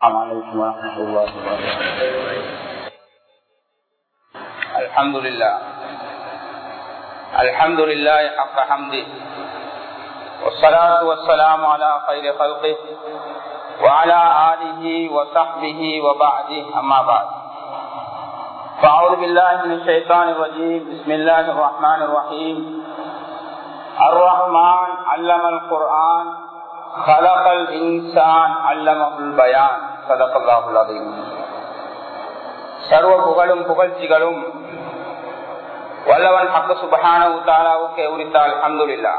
السلام عليكم ورحمة الله وبركاته الحمد لله الحمد لله حق حمده والصلاة والسلام على خير خلقه وعلى آله وصحبه وبعده أما بعد فأعوذ بالله من الشيطان الرجيم بسم الله الرحمن الرحيم الرحمن علم القرآن خلق الإنسان علمه البيان صدق الله العظيم சர்வ புகழும் புகழ்ச்சிகளும் வல்லவன் ஹக்கு சுபஹான உத்தாலாவுக்கே உரித்தால் அஹமதுல்லா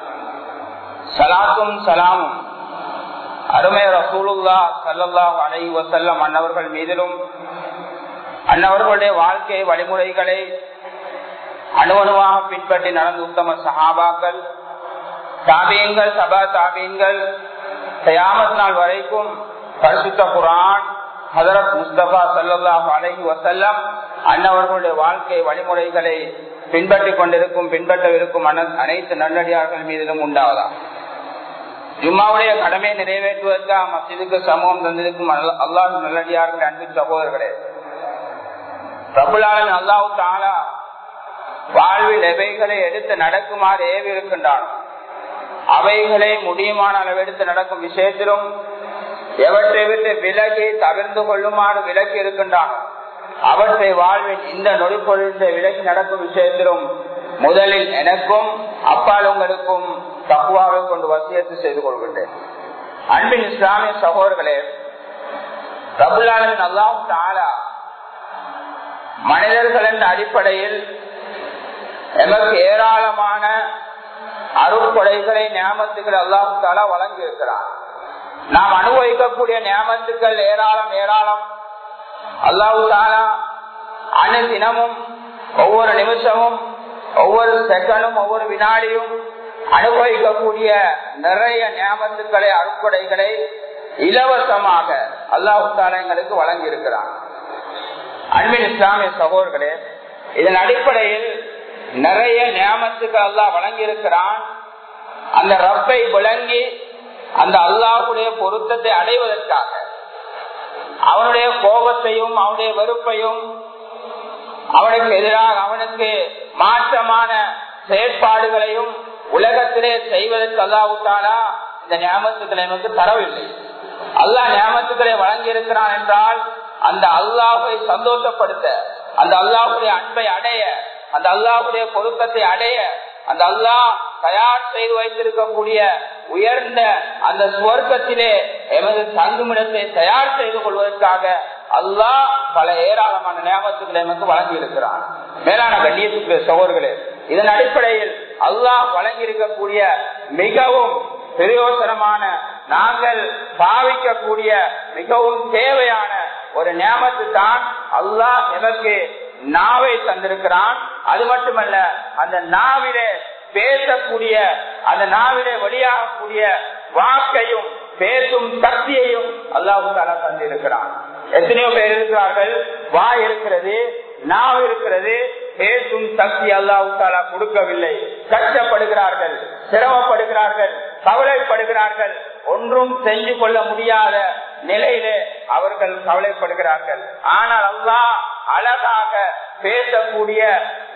சலாத்தும் சலாமும் அருமை ரசூலுல்லா சல்லல்லாஹ் அலை வசல்லம் அன்னவர்கள் மீதிலும் அன்னவர்களுடைய வாழ்க்கை வழிமுறைகளை அணுவணுவாக பின்பற்றி நடந்த உத்தம சஹாபாக்கள் தாபியங்கள் சபா தாபியங்கள் தயாமத் நாள் வரைக்கும் பரிசுத்த குரான் ஹதரத் முஸ்தபா சல்லாஹ் அலஹி வசல்லம் அன்னவர்களுடைய வாழ்க்கை வழிமுறைகளை பின்பற்றிக் கொண்டிருக்கும் பின்பற்றவிருக்கும் அனைத்து நல்லடியார்கள் மீதிலும் உண்டாவதா ஜும்மாவுடைய கடமையை நிறைவேற்றுவதற்காக மசிதுக்கு சமூகம் தந்திருக்கும் அல்லாஹ் நல்லடியார்கள் அன்பு சகோதரர்களே பிரபுலாளன் அல்லாஹு தாலா வாழ்வில் எவைகளை எடுத்து நடக்குமாறு ஏவி இருக்கின்றான் அவைகளை முடியுமான அளவெடுத்து நடக்கும் விஷயத்திலும் எவற்றை விட்டு விலகி தவிர்த்து கொள்ளுமாறு விலக்கி இருக்கின்றான் அவற்றை வாழ்வின் இந்த நொடி பொழுது விலகி நடக்கும் விஷயத்திலும் முதலில் எனக்கும் அப்பால் உங்களுக்கும் தக்குவாவை கொண்டு வசியத்து செய்து கொள்கின்றேன் அன்பின் இஸ்லாமிய சகோதரர்களே பிரபுலாளன் அல்லாம் தாலா மனிதர்கள் என்ற அடிப்படையில் எமக்கு ஏராளமான அருட்கொடைகளை ஞாபகத்துக்கள் அல்லாஹு தாலா வழங்கி இருக்கிறார் நாம் அனுபவிக்கக்கூடிய ஞாபகத்துக்கள் ஏராளம் ஏராளம் அல்லாஹு தாலா அணு தினமும் ஒவ்வொரு நிமிஷமும் ஒவ்வொரு செகண்டும் ஒவ்வொரு வினாடியும் அனுபவிக்கக்கூடிய நிறைய ஞாபகத்துக்களை அருட்கொடைகளை இலவசமாக அல்லாஹு தாலா எங்களுக்கு வழங்கி இருக்கிறார் அன்பின் இஸ்லாமிய சகோதரர்களே இதன் அடிப்படையில் நிறைய நியமத்துக்கள் அல்லா வழங்கி இருக்கிறான் அந்த ரப்பை விளங்கி அந்த அல்லாஹுடைய பொருத்தத்தை அடைவதற்காக அவனுடைய கோபத்தையும் அவனுடைய வெறுப்பையும் அவனுக்கு எதிராக அவனுக்கு மாற்றமான செயற்பாடுகளையும் உலகத்திலே செய்வதற்கு அல்லாவுட்டானா இந்த ஞாபகத்துக்களை நமக்கு தரவில்லை அல்லாஹ் ஞாபகத்துக்களை வழங்கி இருக்கிறான் என்றால் அந்த அல்லாஹை சந்தோஷப்படுத்த அந்த அல்லாஹுடைய அன்பை அடைய அந்த அல்லாஹுடைய பொருத்தத்தை அடைய அந்த அல்லாஹ் தயார் செய்து வைத்திருக்கக்கூடிய உயர்ந்த அந்த சுவர்க்கத்திலே எமது தங்குமிடத்தை தயார் செய்து கொள்வதற்காக அல்லாஹ் பல ஏராளமான நியமத்துக்களை எமக்கு வழங்கி இருக்கிறான் மேலான கண்ணியத்துக்கு சகோதர்களே இதன் அடிப்படையில் அல்லாஹ் வழங்கி இருக்கக்கூடிய மிகவும் பிரயோசனமான நாங்கள் பாவிக்கக்கூடிய மிகவும் தேவையான ஒரு நியமத்து தான் அல்லாஹ் எமக்கு நாவை தந்திருக்கிறான் அது மட்டுமல்ல அந்த நாவிலே பேசக்கூடிய அந்த நாவிலே வெளியாகக்கூடிய வாக்கையும் பேசும் சக்தியையும் அல்லாஹு தாலா தந்திருக்கிறான் எத்தனையோ பேர் இருக்கிறார்கள் வாய் இருக்கிறது நாவ் இருக்கிறது பேசும் சக்தி அல்லாஹு தாலா கொடுக்கவில்லை கஷ்டப்படுகிறார்கள் சிரமப்படுகிறார்கள் கவலைப்படுகிறார்கள் ஒன்றும் செஞ்சு கொள்ள முடியாத நிலையிலே அவர்கள் கவலைப்படுகிறார்கள் ஆனால் அல்லாஹ் அழகாக பேசக்கூடிய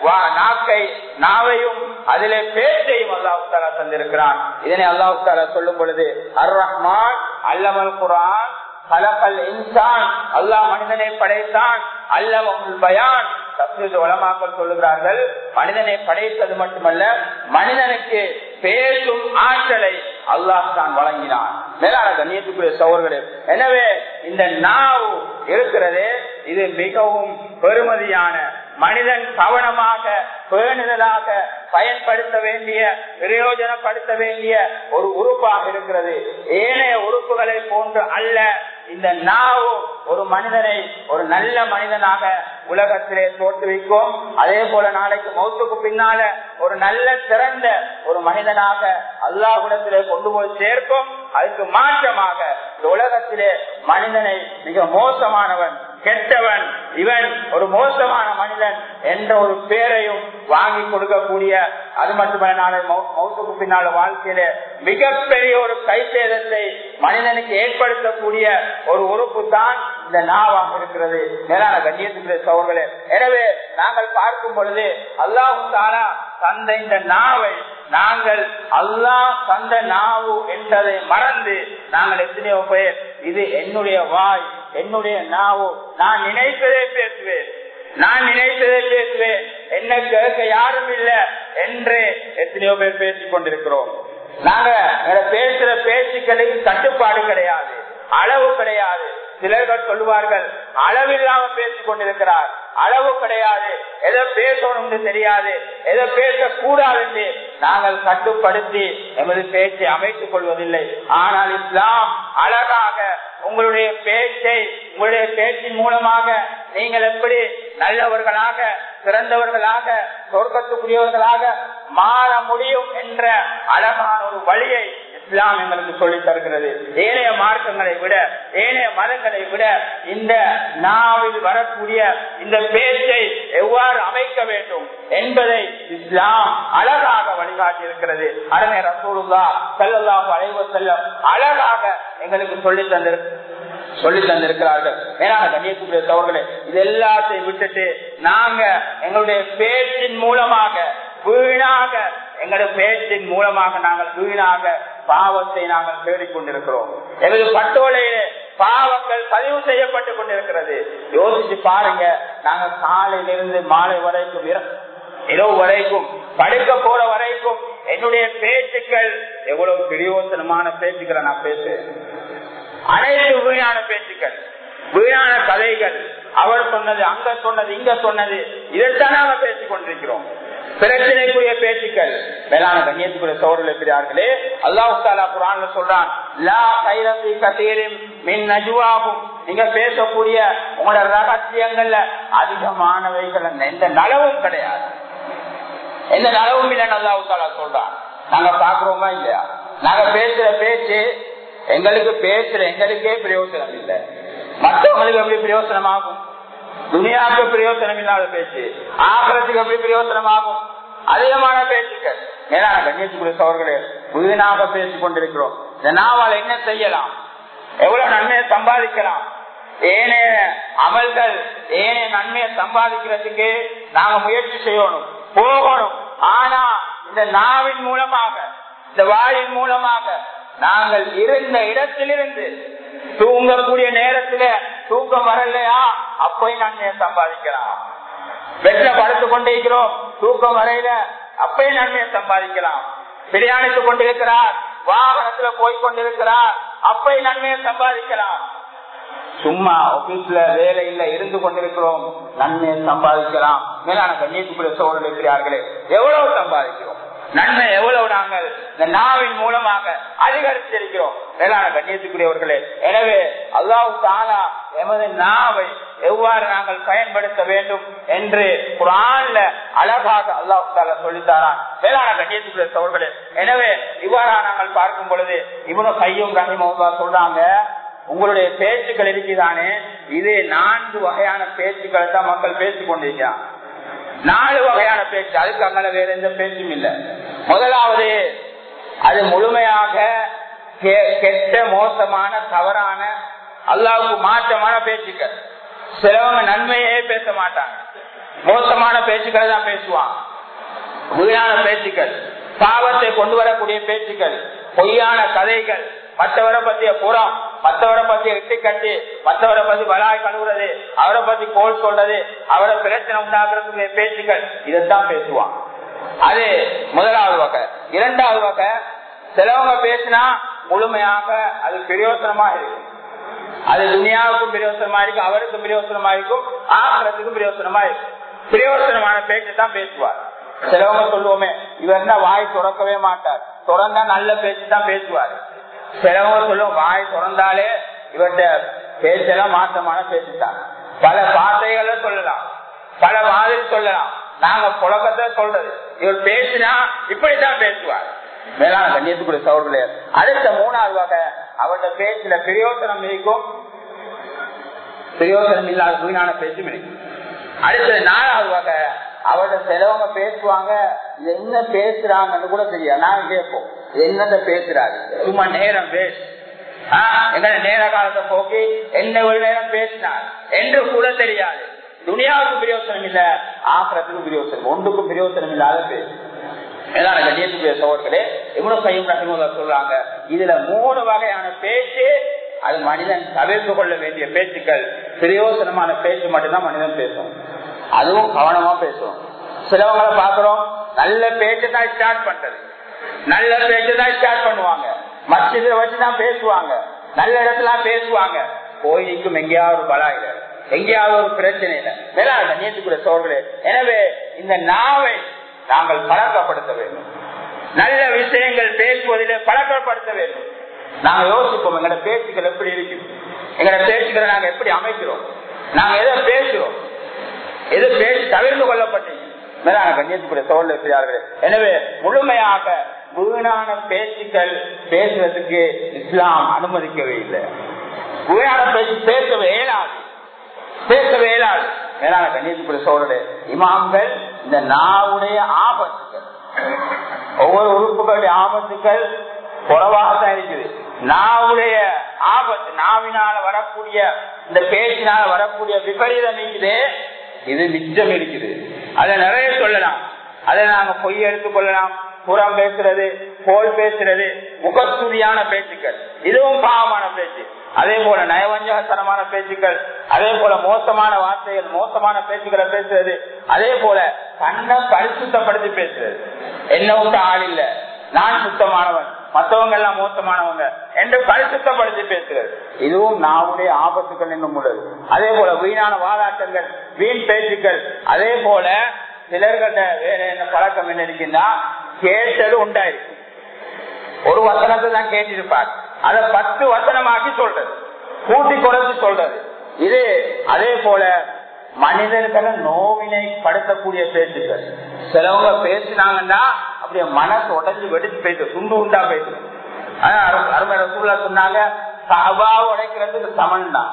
நாக்கை நாவையும் அதிலே பேச்சையும் அல்லாஹு தாலா தந்திருக்கிறான் இதனை அல்லாஹு தாலா சொல்லும் பொழுது அர் ரஹ்மான் அல்லமல் குரான் கலக்கல் இன்சான் அல்லாஹ் மனிதனை படைத்தான் அல்லமல் பயான் வளமாக்கள் சொல்லுகிறார்கள் மனிதனை படைத்தது மட்டுமல்ல மனிதனுக்கு பேசும் ஆற்றலை அல்லாஹ் தான் வழங்கினான் மேலான கண்ணியத்துக்குரிய சோர்களே எனவே இந்த நாவு இருக்கிறது இது மிகவும் பெருமதியான மனிதன் கவனமாக பேணுதலாக பயன்படுத்த வேண்டிய பிரயோஜனப்படுத்த வேண்டிய ஒரு உறுப்பாக இருக்கிறது ஏனைய உறுப்புகளை போன்று அல்ல இந்த நாவு ஒரு மனிதனை ஒரு நல்ல மனிதனாக உலகத்திலே தோற்றுவிக்கும் அதே போல நாளைக்கு மௌத்துக்கு பின்னால ஒரு நல்ல சிறந்த ஒரு மனிதனாக அல்லாஹுடத்திலே கொண்டு போய் சேர்க்கும் அதுக்கு மாற்றமாக இந்த உலகத்திலே மனிதனை மிக மோசமானவன் கெட்டவன் இவன் ஒரு மோசமான மனிதன் என்ற ஒரு பேரையும் வாங்கி கொடுக்கக்கூடிய அது மட்டுமல்ல நாளை மௌத்துக்கு பின்னால வாழ்க்கையில மிகப்பெரிய ஒரு கைசேதத்தை மனிதனுக்கு ஏற்படுத்தக்கூடிய ஒரு உறுப்பு தான் இந்த நாவாக இருக்கிறது மேலான கண்ணியத்துக்குரிய சோர்களே எனவே நாங்கள் பார்க்கும் பொழுது அல்லாஹும் தாரா தந்த இந்த நாவை நாங்கள் அல்லாஹ் தந்த நாவு என்பதை மறந்து நாங்கள் எத்தனையோ பேர் இது என்னுடைய வாய் என்னுடைய நாவு நான் நினைத்ததே பேசுவேன் நான் நினைத்ததே பேசுவேன் என்ன கேட்க யாரும் இல்ல என்று எத்தனையோ பேர் பேசிக் கொண்டிருக்கிறோம் நாங்க பேசுற பேச்சுக்களுக்கு கட்டுப்பாடு கிடையாது அளவு கிடையாது சிலர்கள் சொல்லுவார்கள் அளவில்லாம பேசிக் கொண்டிருக்கிறார் அளவு கிடையாது எதை பேசணும்னு தெரியாது எதை பேசக்கூடாது என்று நாங்கள் கட்டுப்படுத்தி எமது பேச்சை அமைத்துக் கொள்வதில்லை ஆனால் இஸ்லாம் அழகாக உங்களுடைய பேச்சை உங்களுடைய பேச்சின் மூலமாக நீங்கள் எப்படி நல்லவர்களாக சிறந்தவர்களாக சொர்க்கத்துக்குரியவர்களாக மாற முடியும் என்ற அழகான ஒரு வழியை இஸ்லாம் எங்களுக்கு சொல்லி தருகிறது ஏனைய மார்க்கங்களை விட ஏனைய மதங்களை விட இந்த நாவில் வரக்கூடிய இந்த பேச்சை எவ்வாறு அமைக்க வேண்டும் என்பதை இஸ்லாம் அழகாக வழிகாட்டி இருக்கிறது அருமை ரசூலுல்லா செல்லல்லாஹு அலைவ செல்லம் அழகாக எங்களுக்கு சொல்லி தந்திரு சொல்லி தந்திருக்கிறார்கள் மேலான கண்ணியத்துக்குரிய சோழர்களே இது எல்லாத்தையும் விட்டுட்டு நாங்க எங்களுடைய பேச்சின் மூலமாக வீணாக எங்களுடைய பேச்சின் மூலமாக நாங்கள் வீணாக பாவத்தை நாங்கள் தேடிக்கொண்டிருக்கிறோம் எமது பட்டோலையிலே பாவங்கள் பதிவு செய்யப்பட்டுக் கொண்டிருக்கிறது யோசிச்சு பாருங்க நாங்க காலையிலிருந்து மாலை வரைக்கும் இரவு வரைக்கும் படுக்க போற வரைக்கும் என்னுடைய பேச்சுக்கள் எவ்வளவு பிரயோசனமான பேச்சுக்களை நான் பேசுறேன் அனைத்து வீணான பேச்சுக்கள் வீணான கதைகள் அவர் சொன்னது அங்க சொன்னது இங்க சொன்னது இதைத்தான் நாங்க பேசிக் கொண்டிருக்கிறோம் பிரச்சனைக்குரிய பேச்சுக்கள் மேலான கண்ணியத்துக்குரிய சோழர்கள் இருக்கிறார்களே அல்லாஹாலா குரான் சொல்றான் லா கைரத்தி கத்தீரின் மின் நஜுவாகும் நீங்க பேசக்கூடிய உங்களோட ரகசியங்கள்ல அதிகமானவைகள் எந்த நலவும் கிடையாது எந்த நலவும் இல்லைன்னு அல்லாஹாலா சொல்றான் நாங்க பாக்குறோமா இல்லையா நாங்க பேசுற பேச்சு எங்களுக்கு பேசுற எங்களுக்கே பிரயோஜனம் இல்லை மற்றவங்களுக்கு எப்படி பிரயோஜனமாகும் துனியாவுக்கு பிரயோஜனம் இல்லாத பேச்சு ஆகலத்துக்கு எப்படி பிரயோஜனமாகும் அதிகமான பேச்சுக்கள் மேலான கண்ணியத்துக்குரிய சோர்களே வீணாக பேசிக் கொண்டிருக்கிறோம் இந்த நாவால் என்ன செய்யலாம் எவ்வளவு நன்மையை சம்பாதிக்கலாம் ஏனைய அமல்கள் ஏனைய நன்மையை சம்பாதிக்கிறதுக்கு நாங்க முயற்சி செய்யணும் போகணும் ஆனா இந்த நாவின் மூலமாக இந்த வாயின் மூலமாக நாங்கள் இருந்த இடத்திலிருந்து தூங்கக்கூடிய நேரத்துல தூக்கம் வரலையா அப்பயும் நன்மையை சம்பாதிக்கலாம் வெற்றில படுத்து கொண்டிருக்கிறோம் தூக்கம் வரையில அப்பயும் நன்மையை சம்பாதிக்கலாம் பிரயாணித்துக் கொண்டிருக்கிறார் வாகனத்துல போய்கொண்டிருக்கிறார் அப்பயும் நன்மையை சம்பாதிக்கலாம் சும்மா ஆபீஸ்ல வேலையில இருந்து கொண்டிருக்கிறோம் நன்மையை சம்பாதிக்கலாம் மேலான கண்ணியத்துக்குரிய சோழர்கள் இருக்கிறார்களே எவ்வளவு சம்பாதிக்கிறோம் நன்மை எவ்வளவு நாங்கள் இந்த நாவின் மூலமாக அதிகரித்திருக்கிறோம் மேலான கண்ணியத்துக்குரியவர்களே எனவே அல்லாஹு தாலா எமது நாவை எவ்வாறு நாங்கள் பயன்படுத்த வேண்டும் என்று குரான்ல அழகாக அல்லாஹு தாலா சொல்லித்தாரான் மேலான கண்ணியத்துக்குரிய சோழர்களே எனவே இவ்வாறா நாங்கள் பார்க்கும் பொழுது இவனும் கையும் ரஹிமா சொல்றாங்க உங்களுடைய பேச்சுக்கள் இருக்குதானே இது நான்கு வகையான பேச்சுக்களை தான் மக்கள் பேசிக் கொண்டிருக்கிறான் நாலு வகையான பேச்சு அதுக்கு அங்கே வேற எந்த பேச்சும் இல்லை முதலாவது அது முழுமையாக கெட்ட மோசமான தவறான அல்லாவுக்கு மாற்றமான பேச்சுக்கள் சிலவங்க நன்மையே பேச மாட்டாங்க மோசமான பேச்சுக்களை தான் பேசுவான் வீணான பேச்சுக்கள் பாவத்தை கொண்டு வரக்கூடிய பேச்சுக்கள் பொய்யான கதைகள் மற்றவரை பத்திய புறம் மற்றவரை பத்தி இட்டு கட்டி மற்றவரை பத்தி வலாய் கழுவுறது அவரை பத்தி கோல் சொல்றது அவரை பிரச்சனை உண்டாக்குறதுக்கு பேச்சுக்கள் இதைத்தான் பேசுவான் அது முதலாவது வகை இரண்டாவது வகை சிலவங்க பேசினா முழுமையாக அது பிரயோசனமா இருக்கும் அது துனியாவுக்கும் பிரயோசனமா இருக்கும் அவருக்கும் பிரயோசனமா இருக்கும் ஆகிறதுக்கும் பிரயோசனமா இருக்கும் பிரயோசனமான பேச்சு தான் பேசுவார் சிலவங்க சொல்லுவோமே இவர் தான் வாய் துறக்கவே மாட்டார் திறந்தா நல்ல பேச்சு தான் பேசுவார் சிலவங்க சொல்லுவோம் வாய் திறந்தாலே இவர்கிட்ட பேச்செல்லாம் மாற்றமான பேச்சுதான் பல வார்த்தைகளை சொல்லலாம் பல மாதிரி சொல்லலாம் நாங்க புழக்கத்தை சொல்றது இவர் பேசினா இப்படித்தான் பேசுவார் மேலான கண்ணியத்துக்குரிய சோழர்களே அடுத்த மூணாவது வகை அவருடைய பேச்சுல பிரயோசனம் இருக்கும் பிரயோசனம் இல்லாத வீணான பேச்சும் இருக்கு அடுத்தது நாலாவது வகை அவர்கிட்ட சிலவங்க பேசுவாங்க இது என்ன பேசுறாங்கன்னு கூட தெரியாது நாங்க கேட்போம் இது என்னத பேசுறாரு சும்மா நேரம் பேசு எங்க நேர காலத்தை போக்கி என்ன ஒரு நேரம் பேசினார் என்று கூட தெரியாது துனியாவுக்கு பிரயோசனம் இல்ல ஆக்கிரத்துக்கு பிரயோசனம் ஒன்றுக்கும் பிரயோசனம் இல்லாத பேசு ஏதாவது கண்ணியத்துக்குரிய சோழர்களே இவ்வளவு கையும் ரசமுல்லா சொல்றாங்க இதுல மூணு வகையான பேச்சு அது மனிதன் தவிர்த்து கொள்ள வேண்டிய பேச்சுக்கள் பிரயோசனமான பேச்சு மட்டும்தான் மனிதன் பேசும் அதுவும் கவனமா பேசும் சிலவங்களை பாக்குறோம் நல்ல பேச்சு தான் ஸ்டார்ட் பண்றது நல்ல பேச்சு தான் ஸ்டார்ட் பண்ணுவாங்க மசித வச்சுதான் பேசுவாங்க நல்ல இடத்துல பேசுவாங்க கோயிலுக்கும் எங்கேயாவது ஒரு பலாயில எங்கேயாவது ஒரு பிரச்சனை இல்லை மேலாக நீத்துக்குரிய சோழர்களே எனவே இந்த நாவை நாங்கள் பழக்கப்படுத்த வேண்டும் நல்ல விஷயங்கள் பேசுவதிலே பழக்கப்படுத்த வேண்டும் நாங்க யோசிப்போம் எங்களோட பேச்சுக்கள் எப்படி இருக்கு எங்களோட பேச்சுக்களை நாங்க எப்படி அமைக்கிறோம் நாங்க எதை பேசுறோம் எது பேசி தவிர்த்து கொள்ளப்பட்டீங்க மேலான கண்ணியத்துக்குரிய சோழ இருக்கிறார்களே எனவே முழுமையாக வீணான பேச்சுக்கள் பேசுறதுக்கு இஸ்லாம் அனுமதிக்கவே இல்லை வீணான பேச்சு பேசவே இயலாது பேசவே இயலாது மேலான கண்ணியத்துக்குரிய சோழர்களே இமாம்கள் இந்த நாவுடைய ஆபத்துக்கள் ஒவ்வொரு உறுப்புகளுடைய ஆபத்துக்கள் குறைவாகத்தான் இருக்குது நாவுடைய ஆபத்து நாவினால வரக்கூடிய இந்த பேச்சினால வரக்கூடிய விபரீதம் இருக்குது இது மிச்சம் இருக்குது அதை நிறைய சொல்லலாம் அதை நாங்க பொய் எடுத்துக் கொள்ளலாம் புறம் பேசுறது போல் பேசுறது முகஸ்துதியான பேச்சுக்கள் இதுவும் பாவமான பேச்சு அதே போல நயவஞ்சகத்தனமான பேச்சுக்கள் அதே போல மோசமான வார்த்தைகள் மோசமான பேச்சுக்களை பேசுறது அதே போல கண்ணை பரிசுத்தப்படுத்தி பேசுறது என்ன விட்டு ஆள் இல்ல நான் சுத்தமானவன் மற்றவங்க எல்லாம் மோசமானவங்க என்று பரிசுத்தப்படுத்தி பேசுகிறது இதுவும் நாவுடைய ஆபத்துக்கள் என்னும் உள்ளது அதே போல வீணான வாதாட்டங்கள் வீண் பேச்சுக்கள் அதே போல சிலர்கிட்ட வேற என்ன பழக்கம் என்ன இருக்குன்னா கேட்டது உண்டாயிருக்கு ஒரு வசனத்தை தான் கேட்டிருப்பார் அதை பத்து வசனமாக்கி சொல்றது கூட்டி குறைச்சு சொல்றது இது அதே போல மனிதர்களை நோவினை படுத்தக்கூடிய பேச்சுக்கள் சிலவங்க பேசினாங்கன்னா அப்படியே மனசு உடஞ்சு வெடிச்சு பேசு துண்டு உண்டா பேசணும் அருமை ரசூல்லா சொன்னாங்க சபாவை உடைக்கிறதுக்கு சமன் தான்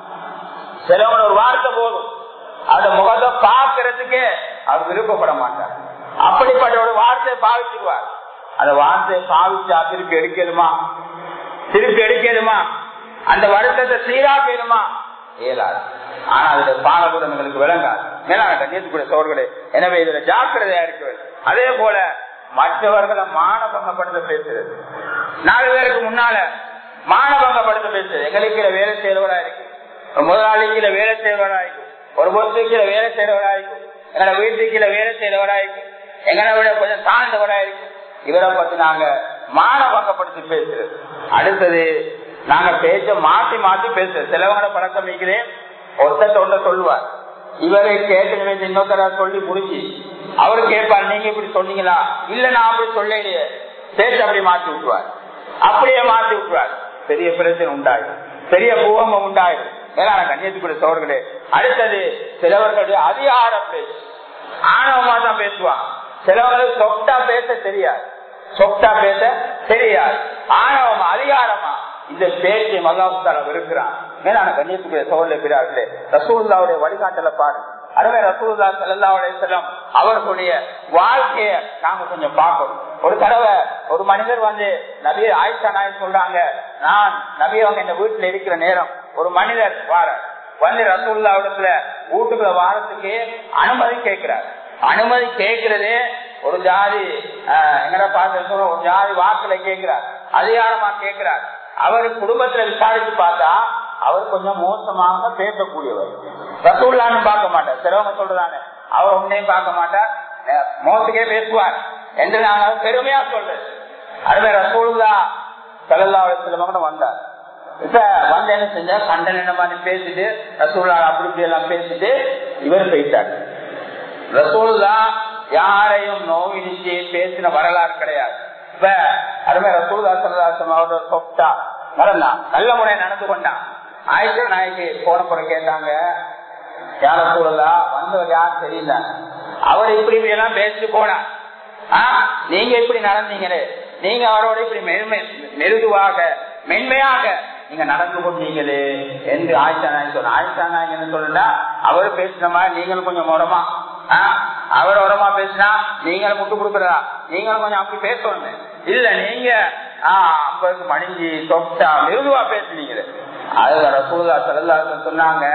சிலவங்க ஒரு வார்த்தை போதும் அந்த முகத்தை பாக்குறதுக்கே அவர் விருப்பப்பட மாட்டார் அப்படிப்பட்ட ஒரு வார்த்தையை பாவிச்சிருவார் அந்த வார்த்தையை பாவிச்சா திருப்பி எடுக்கணுமா திருப்பி எடுக்கணுமா அந்த வருத்தத்தை சீராக்கணுமா இயலாது ஆனா அதுல பாலகுடம் எங்களுக்கு விளங்காது மேலான கண்ணியத்துக்குரிய சோர்களே எனவே இதுல ஜாக்கிரதையா இருக்கு அதே போல மற்றவர்களை மானபங்கப்படுத்த பேசுறது நாலு பேருக்கு முன்னால மானபங்கப்படுத்த பேசுறது எங்களுக்கு வேலை செய்யறவரா இருக்கு ஒரு முதலாளிக்கு வேலை செய்யறவரா இருக்கு ஒரு பொசுக்கு வேலை செய்யறவரா இருக்கு எங்களை வீட்டுக்கு வேலை செய்யறவரா இருக்கு எங்களை விட கொஞ்சம் தாழ்ந்தவரா இருக்கு இவரை பத்தி நாங்க மானபங்கப்படுத்தி பேசுறது அடுத்தது நாங்க பேச்ச மாத்தி மாத்தி பேசுறது சிலவங்கள பழக்கம் இருக்கிறேன் ஒருத்தர் ஒன்ற சொல்லுவார் இவரை கேட்டு இன்னொருத்தர சொல்லி முடிச்சு அவரு கேட்பார் நீங்க இப்படி சொன்னீங்களா இல்ல நான் அப்படி சொல்லலையே பேச்சு அப்படி மாத்தி விட்டுருவார் அப்படியே மாத்தி விட்டுருவார் பெரிய பிரச்சனை உண்டாயிடும் பெரிய பூகம்பம் உண்டாயிடும் மேலான கண்ணியத்துக்குரிய சோர்களே அடுத்தது சிலவர்களுடைய அதிகார பேச்சு ஆணவமா தான் பேசுவாங்க சிலவங்களுக்கு சொட்டா பேச தெரியாது சொட்டா பேச தெரியாது ஆணவமா அதிகாரமா இந்த பேச்சை மல்லாவுத்தார இருக்கிறான் மேலான கண்ணியத்துக்குரிய சோழ பிறார்களே ரசூல்லாவுடைய வழிகாட்டல பாரு அருமை ரசூல்லா செல்லாவுடைய செல்லம் அவர்களுடைய வாழ்க்கைய நாங்க கொஞ்சம் பார்க்கணும் ஒரு தடவை ஒரு மனிதர் வந்து நபிய ஆயிஷா நாய் சொல்றாங்க நான் நபி அவங்க இந்த வீட்டுல இருக்கிற நேரம் ஒரு மனிதர் வார வந்து ரசூல்லாவிடத்துல வீட்டுக்குள்ள வாரத்துக்கு அனுமதி கேட்கிறார் அனுமதி கேட்கிறதே ஒரு ஜாதி எங்கட பார்த்து ஒரு ஜாதி வாக்குல கேட்கிறார் அதிகாரமா கேட்கிறார் அவர் குடும்பத்துல விசாரிச்சு பார்த்தா அவர் கொஞ்சம் மோசமாக பேசக்கூடியவர் ரசூல்லான்னு பார்க்க மாட்டார் சிலவங்க சொல்றதானே அவர் உன்னையும் பார்க்க மாட்டார் மோசக்கே பேசுவார் என்று நாங்கள் பெருமையா சொல்றது அதுவே ரசூல்லா செலல்லாவோட சிலவங்க வந்தார் இப்ப வந்து என்ன செஞ்சா கண்டன் என்ன மாதிரி பேசிட்டு ரசூல்லா அப்படி இப்படி எல்லாம் பேசிட்டு இவர் போயிட்டார் ரசூல்லா யாரையும் நோவினிச்சு பேசின வரலாறு கிடையாது இப்ப அருமை ரசூல்லா சல்லாசம் அவரோட சொத்தா நடந்தான் நல்ல முறையை நடந்து கொண்டான் ஆயிஷா நாய்க்கு போன பிறகு கேட்டாங்க யார சூழலா வந்தவர் யார் தெரியல அவர் இப்படி இப்படி எல்லாம் பேசிட்டு போனார் நீங்க இப்படி நடந்தீங்களே நீங்க அவரோட இப்படி மெருமை மெருதுவாக மென்மையாக நீங்க நடந்து கொண்டீங்களே என்று ஆயிஷா நாயகி சொன்ன ஆயிஷா நாயகன் சொல்லுண்டா அவர் பேசின மாதிரி நீங்களும் கொஞ்சம் உரமா அவர் உரமா பேசினா நீங்களும் முட்டு கொடுக்குறதா நீங்களும் கொஞ்சம் அப்படி பேசணும் இல்ல நீங்க ஐம்பதுக்கு மணிஞ்சி தொட்டா மிருதுவா பேசுனீங்களே அது ரசூல்லா சல்லா சொன்னாங்க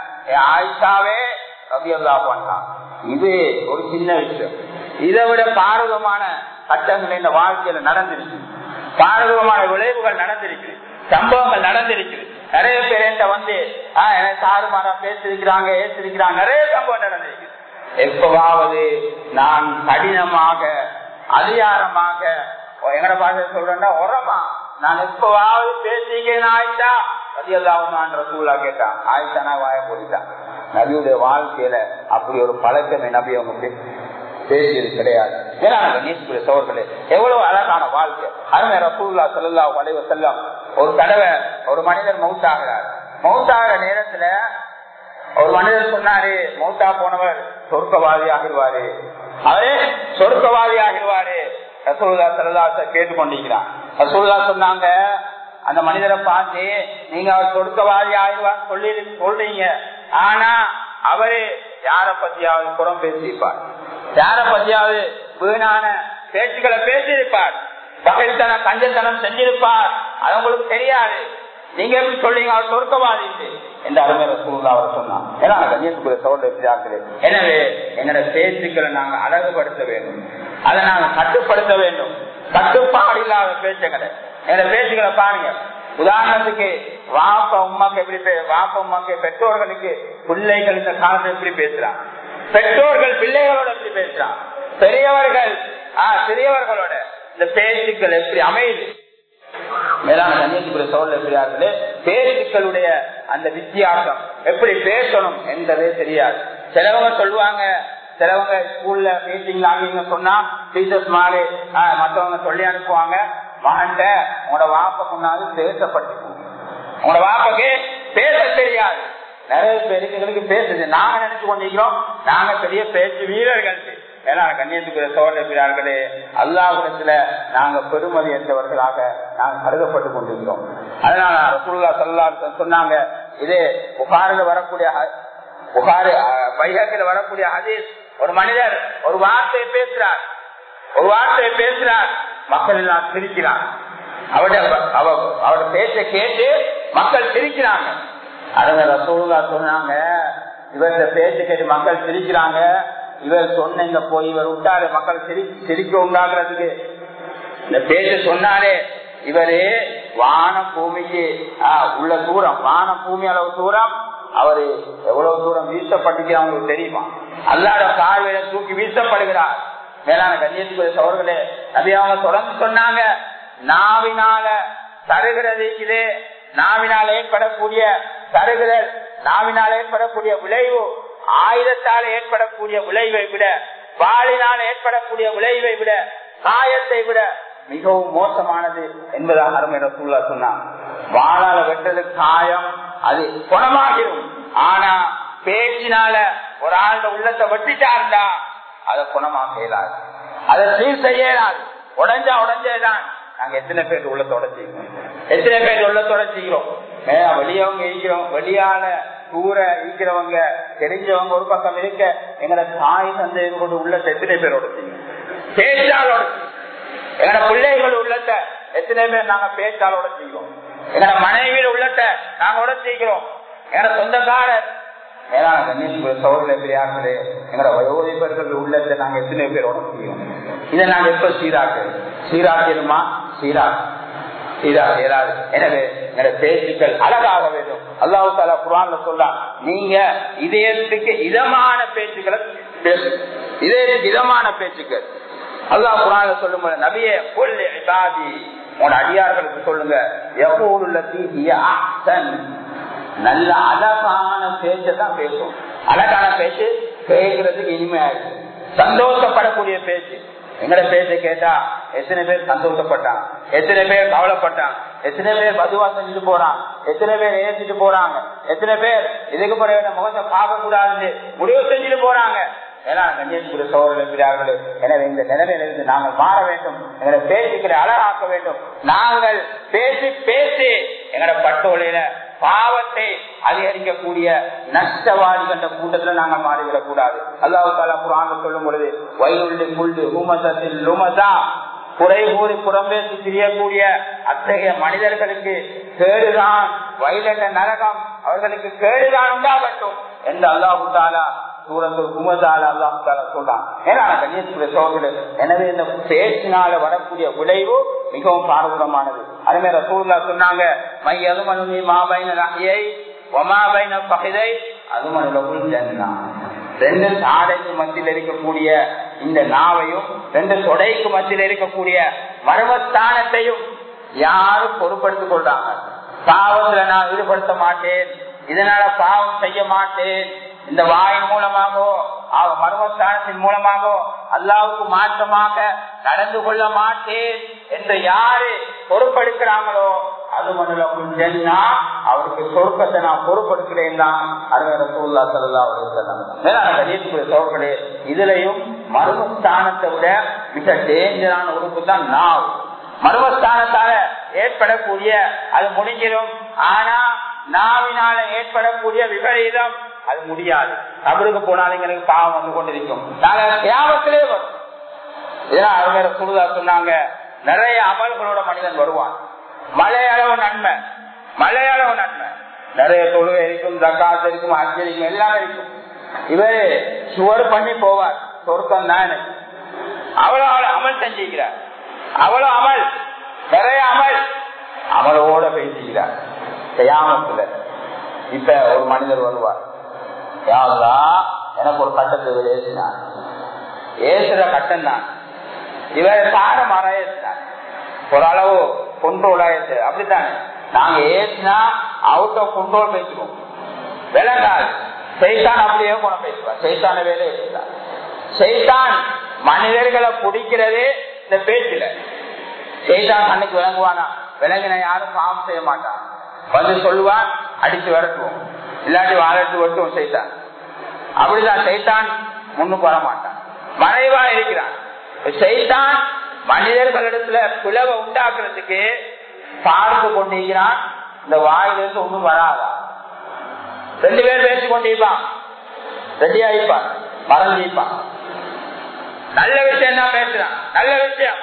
ஆயிஷாவே ரபியல்லா பண்ணான் இது ஒரு சின்ன விஷயம் இதை விட பாரதமான சட்டங்கள் இந்த வாழ்க்கையில நடந்திருக்கு பாரதமான விளைவுகள் நடந்திருக்கு சம்பவங்கள் நடந்திருக்கு நிறைய பேர் என்கிட்ட வந்து சாருமாரா பேசிருக்கிறாங்க ஏற்றிருக்கிறாங்க நிறைய சம்பவம் நடந்திருக்கு எப்பவாவது நான் கடினமாக அதிகாரமாக எங்கட பாஷை சொல்றேன்னா உரமா நான் எப்பவாவது பேசிக்கிறேன் ஆயிட்டா பதியல்லாவுமான சூழலா கேட்டான் ஆயிட்டா நான் வாய போயிட்டான் நபியுடைய வாழ்க்கையில அப்படி ஒரு பழக்கமே நபி அவங்க பேசியது கிடையாது சோர்களே எவ்வளவு அழகான வாழ்க்கை அருமை ரசூல்லா செல்லா வளைவ செல்லம் ஒரு தடவை ஒரு மனிதர் மவுத்தாகிறார் மவுத்தாகிற நேரத்துல ஒரு மனிதர் சொன்னாரு மௌத்தா போனவர் சொர்க்கவாதி ஆகிடுவாரு அவரே சொர்க்கவாதி ஆகிடுவாரு ரசூல்லா செல்லதாச கேட்டுக்கொண்டிருக்கிறான் ரசூல்லா சொன்னாங்க அந்த மனிதரை பார்த்து நீங்க அவர் சொர்க்கவாதி ஆகிடுவான்னு சொல்லி சொல்றீங்க ஆனா அவரு யார பத்தியாவது புறம் பேசியிருப்பார் யார பத்தியாவது வீணான பேச்சுக்களை பேசியிருப்பார் பகைத்தனம் கஞ்சத்தனம் செஞ்சிருப்பார் அது உங்களுக்கு தெரியாது நீங்க எப்படி சொல்றீங்க அவர் சொர்க்கவாதி என்று அருமையில சூழ்நிலை அவர் சொன்னார் ஏன்னா கண்ணியத்துக்குரிய சோழர்களே எனவே எங்களோட பேச்சுக்களை நாங்க அழகுபடுத்த வேண்டும் அதை நாங்க கட்டுப்படுத்த வேண்டும் கட்டுப்பாடு இல்லாத பேச்சுங்களை எங்களோட பேச்சுக்களை பாருங்க உதாரணத்துக்கு வாப்ப உமாக்கு எப்படி வாப்ப உமாக்கு பெற்றோர்களுக்கு பிள்ளைகள் இந்த காலத்துல எப்படி பேசுறான் பெற்றோர்கள் பிள்ளைகளோட எப்படி பேசுறான் பெரியவர்கள் ஆஹ் சிறியவர்களோட இந்த பேச்சுக்கள் எப்படி அமையுது மேலான கன்னியாகுமரி சோழ பெரியார்களே பேச்சுக்களுடைய அந்த வித்தியாசம் எப்படி பேசணும் என்றதே தெரியாது சிலவங்க சொல்லுவாங்க சிலவங்க ஸ்கூல்ல மீட்டிங் ஆகிங்க சொன்னா டீச்சர்ஸ் மாதிரி மற்றவங்க சொல்லி அனுப்புவாங்க மகன்ட உங்களோட வாப்ப கொண்டாந்து பேசப்பட்டு உங்களோட வாப்பக்கு பேச தெரியாது நிறைய பேருக்கு எங்களுக்கு பேசுது நாங்க நினைச்சு கொண்டிருக்கிறோம் நாங்க பெரிய பேச்சு வீரர்கள் ஏன்னா கண்ணியத்துக்குரிய சோழர்களே அல்லாஹிடத்துல நாங்க பெருமதி என்றவர்களாக நாங்க கருதப்பட்டு கொண்டிருக்கிறோம் அதனால ரசூல்லா சல்லா சொன்னாங்க இது புகாரில் வரக்கூடிய புகாரு வைகத்தில் வரக்கூடிய ஹதீஸ் ஒரு மனிதர் ஒரு வார்த்தையை பேசுறார் ஒரு வார்த்தையை பேசுறார் மக்கள் எல்லாம் சிரிக்கிறாங்க அவருடைய அவருடைய பேச்ச கேட்டு மக்கள் சிரிக்கிறாங்க அதனால ரசூல்லா சொன்னாங்க இவருடைய பேச்சு கேட்டு மக்கள் சிரிக்கிறாங்க இவர் சொன்ன போய் இவர் விட்டாரு மக்கள் சிரி சிரிக்க உண்டாக்குறதுக்கு இந்த பேச்சு சொன்னாலே இவரு வான பூமிக்கு உள்ள தூரம் வான பூமி அளவு தூரம் அவரு எவ்வளவு தூரம் வீசப்பட்டுக்கு அவங்களுக்கு தெரியுமா அல்லாட பார்வையில தூக்கி வீசப்படுகிறார் மேலான கண்ணியத்துக்குரிய சவர்களே நபி அவங்க தொடர்ந்து சொன்னாங்க நாவினால தருகிறது இதே நாவினால் ஏற்படக்கூடிய தருகிறல் நாவினால் ஏற்படக்கூடிய விளைவு ஆயுதத்தால் ஏற்படக்கூடிய விளைவை விட வாளினால் ஏற்படக்கூடிய விளைவை விட காயத்தை விட மிகவும் மோசமானது என்பதாக அருமை ரசூல்லா சொன்னார் வாழால வெட்டது காயம் அது குணமாகிடும் ஆனா பேச்சினால ஒரு ஆளுட உள்ளத்தை வெட்டிட்டாருந்தா அதை குணமாக இயலாது அதை சீர் செய்ய இயலாது உடஞ்சா உடஞ்சேதான் நாங்க எத்தனை பேர் உள்ளத்தோட செய்கிறோம் எத்தனை பேர் உள்ளத்தோட செய்கிறோம் வெளியவங்க ஈக்கிறோம் வெளியால தூர ஈக்கிறவங்க தெரிஞ்சவங்க ஒரு பக்கம் இருக்க எங்கட தாய் தந்தையர் கொண்டு உள்ளத்தை எத்தனை பேரோட செய்யும் பேச்சாலோட எங்கட பிள்ளைகள் உள்ளத்தை எத்தனை பேர் நாங்க பேச்சாலோட செய்கிறோம் எங்கட மனைவியில் உள்ளத்தை நாங்க உடச்சிக்கிறோம் எங்கட சொந்தக்காரர் மேலான கணேஸ்வர சோழர்களே பெரியார்களே எங்கட வயோதிபர்கள் உள்ளத்தை நாங்க எத்தனை பேரோட செய்யும் இதை நாங்க எப்ப சீராக்கு சீராக்கணுமா சீராக்கு சீராக இயலாது எனவே எங்களுடைய பேச்சுக்கள் அழகாக வேண்டும் அல்லாஹு தாலா குரான்ல சொல்லலாம் நீங்க இதயத்துக்கு இதமான பேச்சுக்களை பேசு இதயத்துக்கு இதமான பேச்சுக்கள் அல்லாஹ் குரான்ல சொல்லும் நபியே கொல்லு இபாதி உன் அடியார்களுக்கு சொல்லுங்க நல்ல அழகான பேச்சை தான் பேசும் அழகான பேச்சு கேட்கறதுக்கு இனிமையா இருக்கு சந்தோஷப்படக்கூடிய பேச்சு எங்கட பேச்சை கேட்டா எத்தனை பேர் சந்தோஷப்பட்டான் எத்தனை பேர் கவலைப்பட்டான் எத்தனை பேர் பதுவா செஞ்சுட்டு போறான் எத்தனை பேர் ஏற்றிட்டு போறாங்க எத்தனை பேர் இதுக்கு பிறகு முகத்தை பார்க்க கூடாது முடிவு செஞ்சுட்டு போறாங்க மேலான கண்ணியத்துக்குரிய சோழர்கள் இருக்கிறார்களே எனவே இந்த நிலைமையிலிருந்து நாங்கள் மாற வேண்டும் எங்களை பேச்சுக்களை அழகாக்க வேண்டும் நாங்கள் பேசி பேசி எங்களோட பட்டோலையில பாவத்தை அதிகரிக்கக்கூடிய நஷ்டவாதி கண்ட கூட்டத்தில் நாங்கள் மாறிவிடக் கூடாது அல்லாஹு தாலா குரான் சொல்லும் பொழுது வயலுள்ளி முள்ளு ஹுமசத்தில் லுமதா குறை கூறி புறம்பேசி திரியக்கூடிய அத்தகைய மனிதர்களுக்கு கேடுதான் வயலென்ற நரகம் அவர்களுக்கு கேடுதான் உண்டாகட்டும் என்று அல்லாஹு தாலா சூரத்தில் குமதால அல்லாஹு தாலா சொல்றான் ஏன்னா கண்ணியத்துக்குரிய சோழர்கள் எனவே இந்த பேச்சினால வரக்கூடிய விளைவு மிகவும் பாரதூரமானது அதுமே ரசூல்லா சொன்னாங்க மை எதுமனு மாபைன நகையை ஒமாபைன பகைதை அதுமனுலகுள் ரெண்டு சாடைக்கு மத்தியில் இருக்கக்கூடிய இந்த நாவையும் ரெண்டு தொடைக்கு மத்தியில் இருக்கக்கூடிய மர்மஸ்தானத்தையும் யாரும் பொருட்படுத்திக் கொள்றாங்க பாவத்துல நான் ஈடுபடுத்த மாட்டேன் இதனால பாவம் செய்ய மாட்டேன் இந்த வாயின் மூலமாகவோ அவ மர்மஸ்தானத்தின் மூலமாகவோ அல்லாவுக்கு மாற்றமாக நடந்து கொள்ள மாட்டேன் என்று யாரு பொறுப்பெடுக்கிறாங்களோ அது மட்டும் அவருக்கு சொர்க்கத்தை நான் பொறுப்படுக்கிறேன் தான் சோழர்களே இதுலயும் மர்மஸ்தானத்தை விட மிக டேஞ்சரான உறுப்பு தான் நாவ் மர்மஸ்தானத்தால ஏற்படக்கூடிய அது முடிஞ்சிடும் ஆனா நாவினால ஏற்படக்கூடிய விபரீதம் அது முடியாது அவருக்கு போனாலும் எனக்கு பாவம் வந்து கொண்டிருக்கும் நாங்க தியாகத்திலே வரும் இதெல்லாம் அவங்க சுடுதா சொன்னாங்க நிறைய அமல்களோட மனிதன் வருவான் மலையளவு நன்மை மலையளவு நன்மை நிறைய தொழுகை இருக்கும் தக்காத்து இருக்கும் அஞ்சல் இருக்கும் எல்லாம் இருக்கும் இவரு சுவர் பண்ணி போவார் சொர்க்கம் தான் எனக்கு அவ்வளவு அமல் செஞ்சுக்கிறார் அவ்வளவு அமல் நிறைய அமல் அமலோட பேசிக்கிறார் செய்யாமத்துல இப்ப ஒரு மனிதர் வருவார் யாருதா எனக்கு ஒரு கட்டத்தை ஏசினார் ஏசுற கட்டம் தான் இவர் சார மர ஏசினார் ஓரளவு கொண்டோல் ஆயிடுச்சு அப்படித்தானே நாங்க ஏசினா அவுட் ஆஃப் கண்ட்ரோல் பேசுவோம் விளங்காது செய்தான் அப்படியே குணம் பேசுவார் செய்தான வேலையை செய்தான் செய்தான் மனிதர்களை பிடிக்கிறதே இந்த பேச்சுல செய்தான் கண்ணுக்கு விளங்குவானா விளங்கின யாரும் பாவம் செய்ய மாட்டான் வந்து சொல்லுவான் அடிச்சு விரட்டுவோம் இல்லாட்டி வாழட்டு வெட்டுவோம் செய்தான் அப்படிதான் செய்தான் முன்னுக்கு வர மாட்டான் மறைவா இருக்கிறான் செய்தான் மனிதர்களிடத்துல பிளவை உண்டாக்குறதுக்கு பார்த்து கொண்டிருக்கிறான் இந்த வாயிலிருந்து ஒண்ணும் வராதா ரெண்டு பேர் பேசி கொண்டிருப்பான் ரெடி ஆயிப்பான் மறந்திருப்பான் நல்ல விஷயம் தான் பேசுறான் நல்ல விஷயம்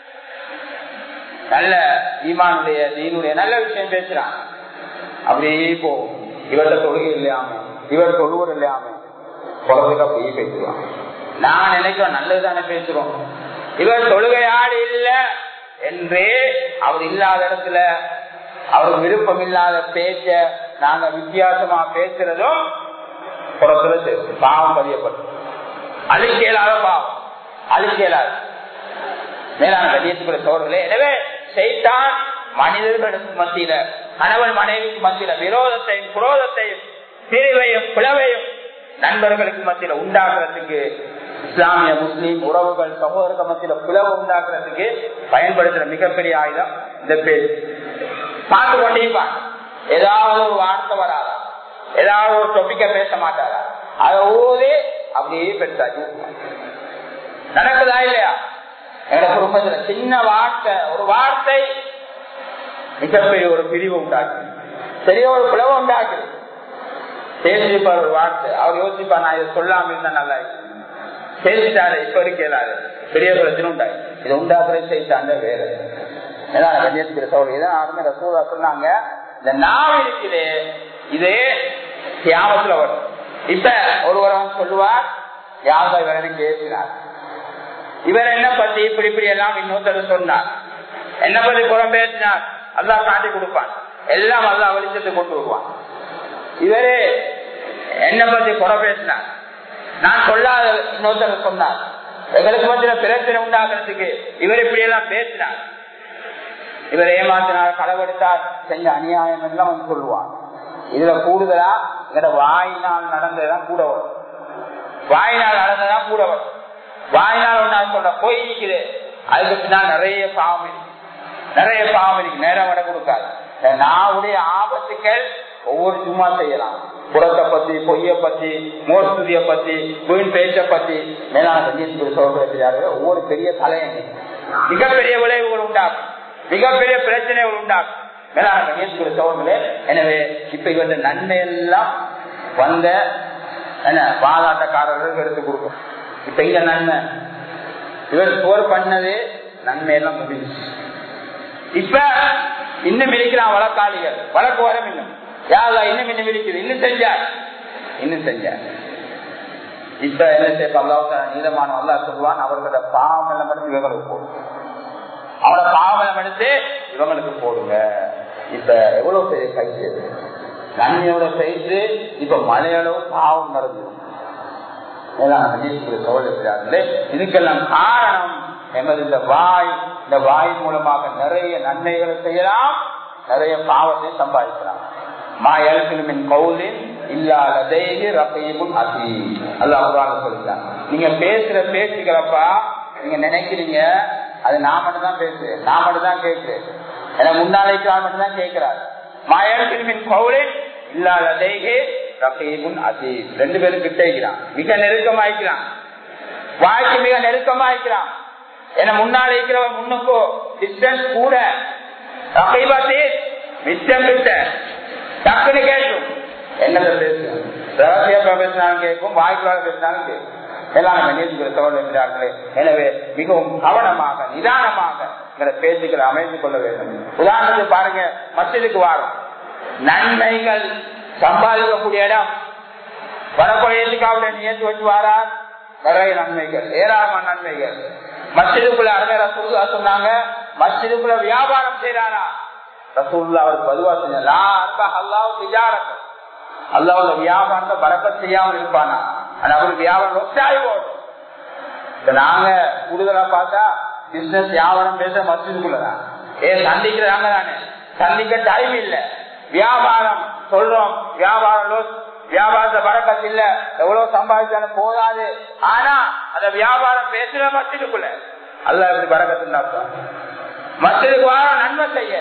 நல்ல ஈமானுடைய தீனுடைய நல்ல விஷயம் பேசுறான் அப்படியே போகும் இவர்கிட்ட தொழுகை இல்லையாம இவர் தொழுவர் இல்லையாம குழந்தைக்கு அப்படியே பேசுவான் நான் நினைக்கிறோம் நல்லதுதானே பேசுறோம் இவர் தொழுகையாடு இல்ல என்றே அவர் இல்லாத இடத்துல அவருக்கு விருப்பம் இல்லாத பேச்ச நாங்க வித்தியாசமா பேசுறதும் புறத்துல சேர்த்து பாவம் பதியப்படும் அழிக்கலாத பாவம் அழிக்கலாது மேலான கதியத்துக்குள்ள சோழர்களே எனவே செய்தான் மனிதர்களுக்கு மத்தியில கணவன் மனைவிக்கு மத்தியில விரோதத்தையும் குரோதத்தையும் பிரிவையும் பிளவையும் நண்பர்களுக்கு மத்தியில உண்டாக்குறதுக்கு இஸ்லாமிய முஸ்லீம் உறவுகள் சகோதரர்கள் மத்தியில பிளவு உண்டாக்குறதுக்கு பயன்படுத்துற மிகப்பெரிய ஆயுதம் இந்த பேர் பார்த்து கொண்டிருப்பான் ஏதாவது ஒரு வார்த்தை வராதா ஏதாவது ஒரு டொபிக்க பேச மாட்டாரா அதை ஊதி அப்படியே பெருசாக்கி நடக்குதா இல்லையா எங்க குடும்பத்துல சின்ன வார்த்தை ஒரு வார்த்தை மிகப்பெரிய ஒரு பிரிவு உண்டாக்கு பெரிய ஒரு பிளவு உண்டாக்கு பேசிப்பார் ஒரு வார்த்தை அவர் யோசிப்பா நான் இதை சொல்லாம இருந்தா நல்லா பேசிட்டாரு இப்ப இருக்கலாரு பெரிய பிரச்சனை உண்டாய் இதை உண்டாக்குறது செய்தாண்ட வேற சொன்னாங்க இந்த நாவ் இருக்குது இது தியாகத்துல வரும் இப்ப ஒருவரவன் சொல்லுவார் யாரும் இவரனுக்கு பேசினார் இவர் என்ன பத்தி இப்படி இப்படி எல்லாம் இன்னொருத்தர் சொன்னார் என்ன பத்தி புறம் பேசினார் அல்லா காட்டி கொடுப்பான் எல்லாம் அல்லா வெளிச்சத்தை கொண்டு வருவான் இவரு என்ன பத்தி குறை பேசினார் நான் சொல்லாத இன்னொருத்தர் சொன்னார் எங்களுக்கு மத்தியில பிரச்சனை உண்டாக்குறதுக்கு இவர் இப்படி எல்லாம் பேசினார் இவர் ஏமாத்தினார் களவெடுத்தார் செஞ்ச அநியாயம் எல்லாம் வந்து சொல்லுவான் இதுல கூடுதலா எங்கட வாயினால் நடந்ததுதான் கூட வரும் வாயினால் நடந்ததுதான் கூட வரும் வாயினால் ஒன்னா சொல்ற போய் இருக்குது அதுக்கு பின்னால் நிறைய பாவம் இருக்கு நிறைய பாவம் இருக்கு நேரம் விட கொடுக்காது நாவுடைய ஆபத்துக்கள் ஒவ்வொரு சும்மா செய்யலாம் புறத்தை பத்தி பொய்ய பத்தி மோஸ்துதிய பத்தி வீண் பேச்ச பத்தி மேலான சொல்றாரு ஒவ்வொரு பெரிய தலையணி மிகப்பெரிய விளைவுகள் உண்டாகும் மிகப்பெரிய பிரச்சனைகள் உண்டாகும் மேலான கணேஸ்வர சோழர்களே எனவே இப்ப இவங்க நன்மை எல்லாம் வந்த என்ன பாலாட்டக்காரர்களுக்கு எடுத்து கொடுக்கும் இப்ப இங்க நன்மை இவர் சோறு பண்ணது நன்மை எல்லாம் முடிஞ்சிச்சு இப்ப இன்னும் இருக்கிறான் வழக்காளிகள் வழக்கு வரம் இன்னும் யாரா இன்னும் இன்னும் இருக்குது இன்னும் செஞ்சார் இன்னும் செஞ்சார் இப்ப என்ன செய்ய நீளமான அல்லா சொல்லுவான் அவர்களோட பாவம் எல்லாம் மட்டும் இவங்களுக்கு போடும் அவனோட பாவம் எடுத்து இவங்களுக்கு போடுங்க இப்ப எவ்வளவு பெரிய கைது நன்மையோட செய்து இப்ப மலையளவு பாவம் நடந்துடும் இதுக்கெல்லாம் காரணம் எமது இந்த வாய் இந்த வாய் மூலமாக நிறைய நன்மைகளை செய்யலாம் நிறைய பாவத்தை சம்பாதிக்கலாம் நீங்க பேசுற பேச்சுக்கிறப்பா நீங்க நினைக்கிறீங்க அது நான் மட்டும் தான் பேசுறேன் நான் மட்டும் தான் கேட்கிறேன் எனக்கு முன்னாளைக்கு மட்டும் தான் கேட்கிறார் மாயத்தின் கவுலின் இல்லாத ரெண்டு பேரும் கிட்ட இருக்கிறான் மிக நெருக்கமாய்க்கிறான் வாய்க்கு மிக நெருக்கமாய்க்கிறான் என முன்னால் இருக்கிறவன் முன்னுக்கோ டிஸ்டன்ஸ் கூட மிச்சம் கிட்ட டக்குன்னு கேட்கும் என்னத பேசும் ரகசியமா பேசினாலும் கேட்கும் வாய்க்குள்ளாக பேசினாலும் கேட்கும் எல்லாமே எனவே மிகவும் கவனமாக நிதானமாக பேச்சுக்களை அமைத்துக் கொள்ள வேண்டும் உதாரணத்துக்கு பாருங்க மசிதுக்கு வாரம் நன்மைகள் சம்பாதிக்கக்கூடிய இடம் வடக்குழையத்துக்காக நியத்து வச்சு வாரார் நிறைய நன்மைகள் ஏராளமான நன்மைகள் மசிதுக்குள்ள அருமை ரசூல்லா சொன்னாங்க மசிதுக்குள்ள வியாபாரம் செய்யறாரா ரசூல்லா அவருக்கு பதுவா செஞ்சா அல்லாஹ் அல்லாவோட வியாபாரத்தை பறக்க செய்யாமல் இருப்பானா ஆனா அவருக்கு வியாபாரம் ஒத்தாய் ஓடும் நாங்க கூடுதலா பார்த்தா பிசினஸ் வியாபாரம் பேச மசிதுக்குள்ளதான் ஏ சந்திக்கிறாங்க தானே சந்திக்க டைம் இல்ல வியாபாரம் சொல்றோம் வியாபாரம் வியாபாரத்தை பறக்கத்து இல்ல எவ்வளவு சம்பாதிச்சாலும் போதாது ஆனா அந்த வியாபாரம் பேசுற மசிதுக்குள்ள அல்ல எப்படி பறக்கத்து மசிதுக்கு வார நன்மை செய்ய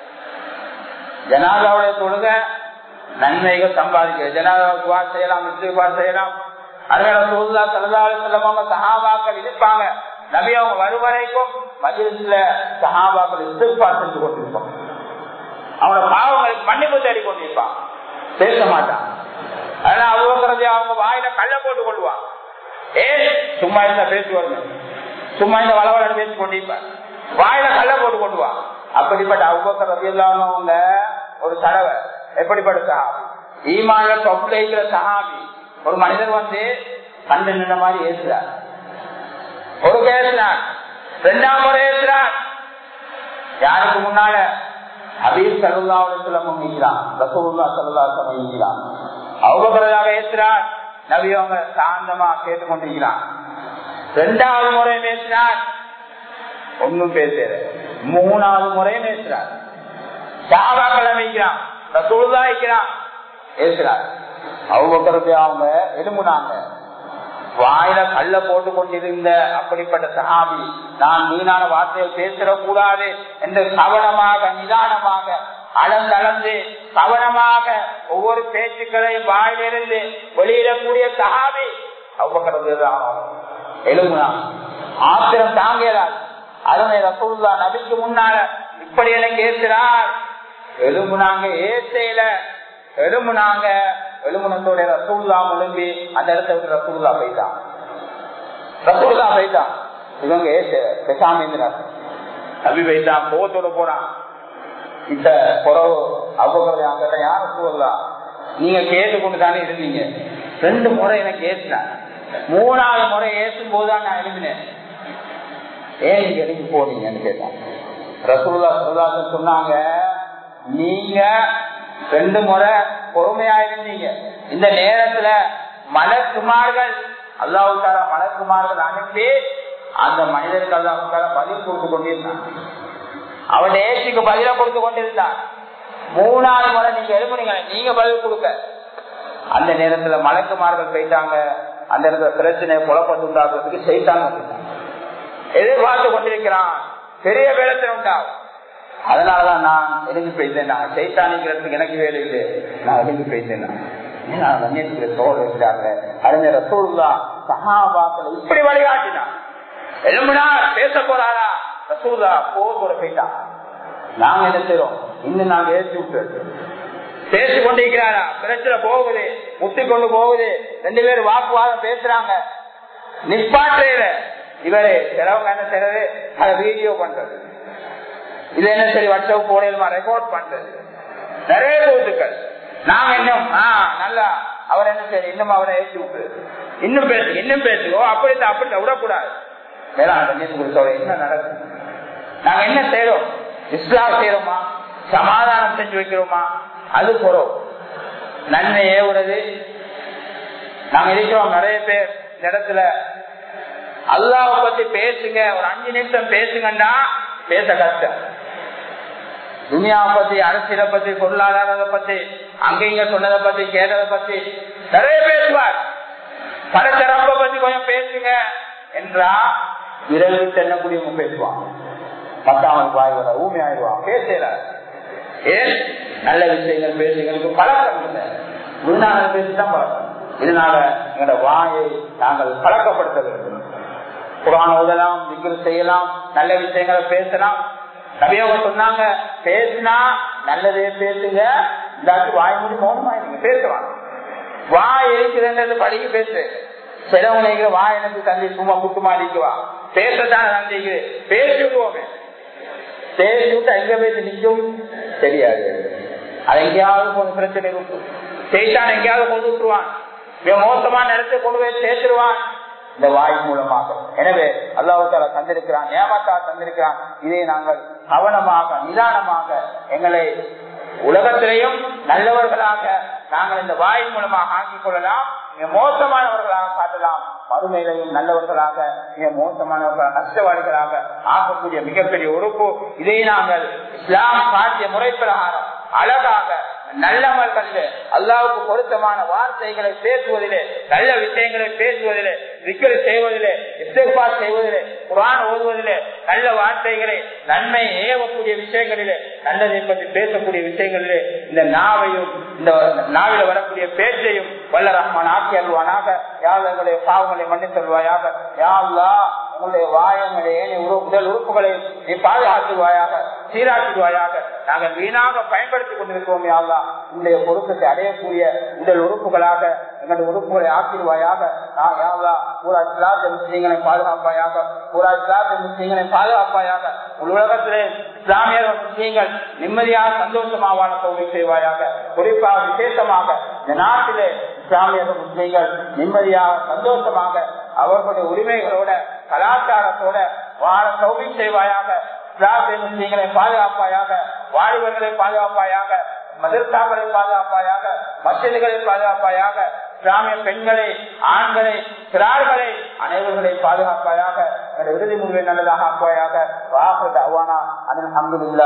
ஜனாதாவுடைய தொழுக நன்மைகள் சம்பாதிக்க ஜனாதாவுக்கு வார் செய்யலாம் மிஸ்வார் செய்யலாம் அதனால சூழ்நிலை செல்லதாலும் செல்லவங்க சகாபாக்கள் இருப்பாங்க நபி அவங்க வரும் வரைக்கும் மஜிலிஸ்ல சகாபாக்கள் இஸ்திஃபார் செஞ்சு கொண்டிருப்பாங்க அவனோட பாவங்களுக்கு மன்னிப்பு தேடி கொண்டிருப்பான் பேச மாட்டான் அதனால அவ்வளவு அவங்க வாயில கள்ள போட்டு கொள்வான் ஏன் சும்மா இருந்தா பேசுவாங்க சும்மா இந்த வளவள பேசி கொண்டிருப்பான் வாயில கள்ள போட்டு கொண்டுவான் அப்படிப்பட்ட அவ்வளவு ரவி இல்லாதவங்க ஒரு தடவை எப்படிப்பட்ட சஹாபி ஈமான தொப்புல இருக்கிற சஹாபி ஒரு மனிதர் வந்து கண்டு நின்ற மாதிரி ஏசுறார் ஒரு பேசுறான் ரெண்டாம் முறை ஏசுறான் யாருக்கு முன்னால ஹபீப் சல்லாவுல முன்னிக்கிறான் ரசூல்லா சல்லா சமைக்கிறான் அவ்வளவு ஏசுறான் நபி அவங்க சாந்தமா கேட்டுக்கொண்டிருக்கிறான் ரெண்டாவது முறை பேசினார் ஒன்னும் பேசுற மூணாவது முறையும் பேசுறார் சாபாக்கள் அமைக்கிறான் ரசூலுதா வைக்கிறான் பேசுறார் அவங்க அவங்க எலும்புனாங்க வாயில கல்ல போட்டு கொண்டிருந்த அப்படிப்பட்ட சகாபி நான் மீனான வார்த்தையை பேசிடக்கூடாது என்று கவனமாக நிதானமாக அளந்தளந்து கவனமாக ஒவ்வொரு பேச்சுக்களையும் வாயிலிருந்து வெளியிடக்கூடிய சகாபி அவங்க எலும்புனா ஆத்திரம் தாங்கிறார் அதனை ரசூல்லா நபிக்கு முன்னால இப்படி எனக்கு ஏசுறார் எலும்புனாங்க ஏசையில எலும்புனாங்க எலும்புனத்தோட ரசூல்லா முழும்பி அந்த இடத்த விட்டு ரசூல்லா போயிட்டான் ரசூல்லா போயிட்டான் இவங்க ஏச பெசாமிந்தினார் நபி போயிட்டான் கோவத்தோட போறான் இப்ப குறவு அவங்க யார சூழலா நீங்க கேட்டுக்கொண்டு தானே இருந்தீங்க ரெண்டு முறை எனக்கு ஏசினார் மூணாவது முறை ஏசும் போதுதான் நான் எழுதினேன் ஏன் நீங்க எழுதி போனீங்கன்னு கேட்டான் ரசூல்லா சுல்லாசன் சொன்னாங்க நீங்க ரெண்டு முறை பொறுமையா இருந்தீங்க இந்த நேரத்துல மலக்குமார்கள் அல்லாவுக்கார மலக்குமார்கள் அனுப்பி அந்த மனிதருக்கு அல்லாவுக்கார பதில் கொடுத்து கொண்டிருந்தாங்க அவன் ஏசிக்கு பதில கொடுத்து கொண்டிருந்தான் மூணாவது முறை நீங்க எழுப்புனீங்க நீங்க பதில் கொடுக்க அந்த நேரத்துல மலக்குமார்கள் போயிட்டாங்க அந்த இடத்துல பிரச்சனை குழப்பத்தை உண்டாக்குறதுக்கு செய்தாங்க எதிர்பார்த்து கொண்டிருக்கிறான் பெரிய வேலத்தில் உண்டாகும் அதனாலதான் நான் எழுந்து போயிட்டேன் நான் சைத்தானிக்கிறதுக்கு எனக்கு வேலை இல்லை நான் எழுந்து போயிட்டேன் நான் கண்ணியத்துக்கு தோல் வச்சாங்க அறிஞர் ரசூல்லா சகாபாக்கள் இப்படி வழிகாட்டினான் எழும்புனா பேச போறாரா ரசூல்லா போர் போயிட்டான் நாங்க என்ன செய்யறோம் இன்னும் நாங்க ஏற்றி விட்டு பேசி கொண்டிருக்கிறாரா பிரச்சனை போகுது முத்தி கொண்டு போகுது ரெண்டு பேரும் வாக்குவாதம் பேசுறாங்க நிப்பாற்றையில இவரு சிலவங்க என்ன செய்யறது அதை வீடியோ பண்றது இது என்ன சரி வாட்ஸ்அப் போடையிலுமா ரெக்கார்ட் பண்றது நிறைய கூத்துக்கள் நாங்க இன்னும் ஆஹ் நல்லா அவர் என்ன சரி இன்னும் அவரை ஏற்றி விட்டுரு இன்னும் பேசு இன்னும் பேசுவோ அப்படித்தான் அப்படித்தான் விடக்கூடாது வேளாண் என்ன நடக்கும் நாங்க என்ன செய்யறோம் இஸ்லாம் செய்யறோமா சமாதானம் செஞ்சு வைக்கிறோமா அது குறவு நன்மை ஏவுறது நாங்க இருக்கிறோம் நிறைய பேர் இந்த இடத்துல அல்லாவை பத்தி பேசுங்க ஒரு அஞ்சு நிமிஷம் பேசுங்கன்னா பேச கஷ்டம் துனியாவை பத்தி அரசியலை பத்தி பொருளாதாரத்தை பத்தி அங்க இங்க சொன்னதை பத்தி கேட்டதை பத்தி நிறைய பேசுவார் படத்தரப்பை பத்தி கொஞ்சம் பேசுங்க என்றா விரல் விட்டு எண்ணக்கூடியவங்க பேசுவான் மத்தாமனுக்கு வாய் வர ஊமி ஆயிடுவான் பேசல ஏன் நல்ல விஷயங்கள் பேசுங்களுக்கு பழக்கம் இல்லை குருநாதர் பேசிதான் பழக்கம் இதனால எங்களோட வாயை நாங்கள் பழக்கப்படுத்த வேண்டும் குரான் ஓதலாம் விக்கிரம் செய்யலாம் நல்ல விஷயங்களை பேசலாம் நபியவங்க சொன்னாங்க பேசினா நல்லதே பேசுங்க இல்லாட்டி வாய் மூடி மௌனமா நீங்க பேசலாம் வாய் இருக்கிறது படிக்க பேசு சிலவங்க வாய் எனக்கு தந்தி சும்மா குட்டுமா நிக்குவா பேசத்தான தந்திக்குது பேசி விடுவோமே பேசி விட்டு எங்க பேசி நிற்கும் தெரியாது அது எங்கேயாவது கொஞ்சம் பிரச்சனை இருக்கும் செய்தான் எங்கேயாவது கொண்டு விட்டுருவான் மிக மோசமான இடத்தை கொண்டு போய் சேர்த்துருவான் இந்த வாய் மூலமாக எனவே அல்லாஹால தந்திருக்கிறான் ஏமாத்தா தந்திருக்கிறான் இதை நாங்கள் கவனமாக நிதானமாக எங்களை உலகத்திலையும் நல்லவர்களாக நாங்கள் இந்த வாய் மூலமாக ஆக்கிக் கொள்ளலாம் மிக மோசமானவர்களாக காட்டலாம் மறுமையிலையும் நல்லவர்களாக மிக மோசமானவர்களாக நஷ்டவாளிகளாக ஆகக்கூடிய மிகப்பெரிய உறுப்பு இதை நாங்கள் இஸ்லாம் காட்டிய முறை பிரகாரம் அழகாக நல்லமல்கள் அல்லாவுக்கு பொருத்தமான வார்த்தைகளை பேசுவதிலே நல்ல விஷயங்களை பேசுவதிலே விக்கல் செய்வதிலே இஸ்திஃபார் செய்வதிலே குரான் ஓதுவதிலே நல்ல வார்த்தைகளை நன்மை ஏவக்கூடிய விஷயங்களிலே நல்லதை பற்றி பேசக்கூடிய விஷயங்களிலே இந்த நாவையும் இந்த நாவில வரக்கூடிய பேச்சையும் வல்ல ரஹ்மான் ஆக்கி அல்வானாக யாழ் எங்களுடைய பாவங்களை மன்னித்தல்வாயாக யாழ்லா உங்களுடைய வாயங்களுடைய உடல் உறுப்புகளை நீ பாதுகாத்துவாயாக சீராக்குவாயாக நாங்கள் வீணாக பயன்படுத்திக் கொண்டிருக்கிறோம் யாழ்லா உங்களுடைய பொருத்தத்தை அடையக்கூடிய உடல் உறுப்புகளாக எங்களுடைய உறுப்புகளை ஆக்கிடுவாயாக நான் யாழ்லா பூரா இஸ்லாத்தை முஸ்லீம்களை பாதுகாப்பாயாக பூரா இஸ்லாத்தை முஸ்லீம்களை பாதுகாப்பாயாக உலகத்திலே இஸ்லாமியர்கள் முஸ்லீம்கள் நிம்மதியாக சந்தோஷமாக வாழ தோல்வி செய்வாயாக குறிப்பாக விசேஷமாக இந்த நாட்டிலே இஸ்லாமியர்கள் முஸ்லீம்கள் நிம்மதியாக சந்தோஷமாக அவர்களுடைய உரிமைகளோட கலாச்சாரத்தோட வாழ சௌகி செய்வாயாக இஸ்லாமிய முஸ்லீம்களை பாதுகாப்பாயாக வாலிபர்களை பாதுகாப்பாயாக மதர்சாக்களை பாதுகாப்பாயாக மசிதிகளை பாதுகாப்பாயாக இஸ்லாமிய பெண்களை ஆண்களை சிறார்களை அனைவர்களை பாதுகாப்பாயாக இறுதி முடிவை நல்லதாக ஆக்குவாயாக வாக்கு அவானா அதில் அங்குள்ள